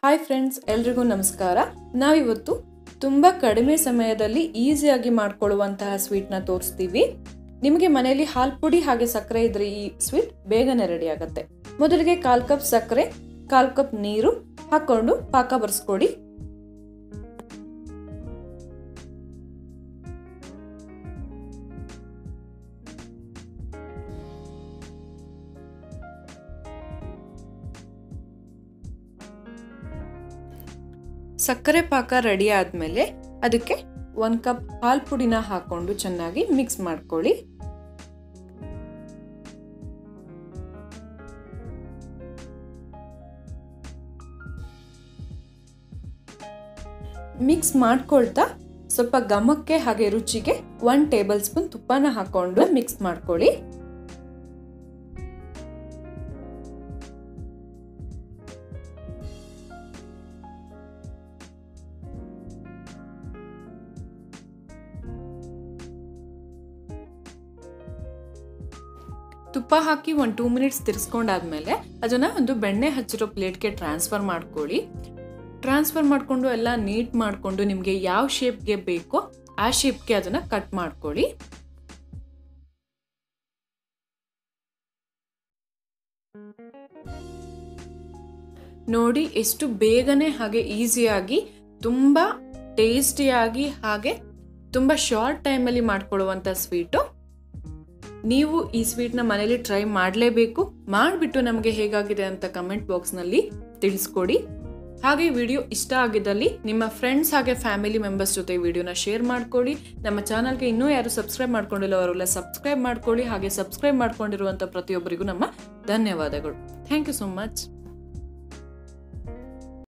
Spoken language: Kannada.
ಹಾಯ್ ಫ್ರೆಂಡ್ಸ್ ಎಲ್ರಿಗೂ ನಮಸ್ಕಾರ ನಾವಿವತ್ತು ತುಂಬ ಕಡಿಮೆ ಸಮಯದಲ್ಲಿ ಈಸಿಯಾಗಿ ಮಾಡ್ಕೊಳ್ಳುವಂತಹ ಸ್ವೀಟ್ನ ತೋರಿಸ್ತೀವಿ ನಿಮಗೆ ಮನೆಯಲ್ಲಿ ಹಾಲು ಪುಡಿ ಹಾಗೆ ಸಕ್ಕರೆ ಇದ್ರೆ ಈ ಸ್ವೀಟ್ ಬೇಗನೆ ರೆಡಿ ಆಗುತ್ತೆ ಮೊದಲಿಗೆ ಕಾಲ್ ಕಪ್ ಸಕ್ಕರೆ ಕಾಲ್ ಕಪ್ ನೀರು ಹಾಕೊಂಡು ಪಾಕ ಬರ್ಸ್ಕೊಡಿ ಸಕ್ಕರೆ ಪಾಕ ರೆಡಿ ಆದಮೇಲೆ ಅದಕ್ಕೆ ಒಂದು ಕಪ್ ಹಾಲು ಪುಡಿನ ಹಾಕೊಂಡು ಚೆನ್ನಾಗಿ ಮಿಕ್ಸ್ ಮಾಡ್ಕೊಳ್ಳಿ ಮಿಕ್ಸ್ ಮಾಡ್ಕೊಳ್ತಾ ಸ್ವಲ್ಪ ಘಮಕ್ಕೆ ಹಾಗೆ ರುಚಿಗೆ ಒನ್ ಟೇಬಲ್ ಸ್ಪೂನ್ ತುಪ್ಪನ ಹಾಕೊಂಡು ಮಿಕ್ಸ್ ಮಾಡ್ಕೊಳ್ಳಿ ತುಪ್ಪ ಹಾಕಿ ಒಂದು ಟೂ ಮಿನಿಟ್ಸ್ ತಿರ್ಸ್ಕೊಂಡಾದ್ಮೇಲೆ ಅದನ್ನ ಒಂದು ಬೆಣ್ಣೆ ಹಚ್ಚಿರೋ ಪ್ಲೇಟ್ಗೆ ಟ್ರಾನ್ಸ್ಫರ್ ಮಾಡ್ಕೊಳ್ಳಿ ಟ್ರಾನ್ಸ್ಫರ್ ಮಾಡಿಕೊಂಡು ಎಲ್ಲ ನೀಟ್ ಮಾಡಿಕೊಂಡು ನಿಮಗೆ ಯಾವ ಶೇಪ್ಗೆ ಬೇಕೋ ಆ ಶೇಪ್ಗೆ ಅದನ್ನ ಕಟ್ ಮಾಡ್ಕೊಳ್ಳಿ ನೋಡಿ ಎಷ್ಟು ಬೇಗನೆ ಹಾಗೆ ಈಸಿಯಾಗಿ ತುಂಬ ಟೇಸ್ಟಿಯಾಗಿ ಹಾಗೆ ತುಂಬ ಶಾರ್ಟ್ ಟೈಮಲ್ಲಿ ಮಾಡ್ಕೊಳ್ಳುವಂಥ ಸ್ವೀಟು ನೀವು ಈ ಸ್ವೀಟ್ನ ಮನೇಲಿ ಟ್ರೈ ಮಾಡಲೇಬೇಕು ಮಾಡಿಬಿಟ್ಟು ನಮಗೆ ಹೇಗಾಗಿದೆ ಅಂತ ಕಮೆಂಟ್ ಬಾಕ್ಸ್ನಲ್ಲಿ ತಿಳಿಸ್ಕೊಡಿ ಹಾಗೆ ವಿಡಿಯೋ ಇಷ್ಟ ಆಗಿದ್ದಲ್ಲಿ ನಿಮ್ಮ ಫ್ರೆಂಡ್ಸ್ ಹಾಗೆ ಫ್ಯಾಮಿಲಿ ಮೆಂಬರ್ಸ್ ಜೊತೆ ವಿಡಿಯೋನ ಶೇರ್ ಮಾಡ್ಕೊಳ್ಳಿ ನಮ್ಮ ಚಾನಲ್ಗೆ ಇನ್ನೂ ಯಾರು ಸಬ್ಸ್ಕ್ರೈಬ್ ಮಾಡ್ಕೊಂಡಿಲ್ಲ ಅವರೆಲ್ಲ ಸಬ್ಸ್ಕ್ರೈಬ್ ಮಾಡ್ಕೊಳ್ಳಿ ಹಾಗೆ ಸಬ್ಸ್ಕ್ರೈಬ್ ಮಾಡ್ಕೊಂಡಿರುವಂಥ ಪ್ರತಿಯೊಬ್ಬರಿಗೂ ನಮ್ಮ ಧನ್ಯವಾದಗಳು ಥ್ಯಾಂಕ್ ಯು ಸೊ ಮಚ್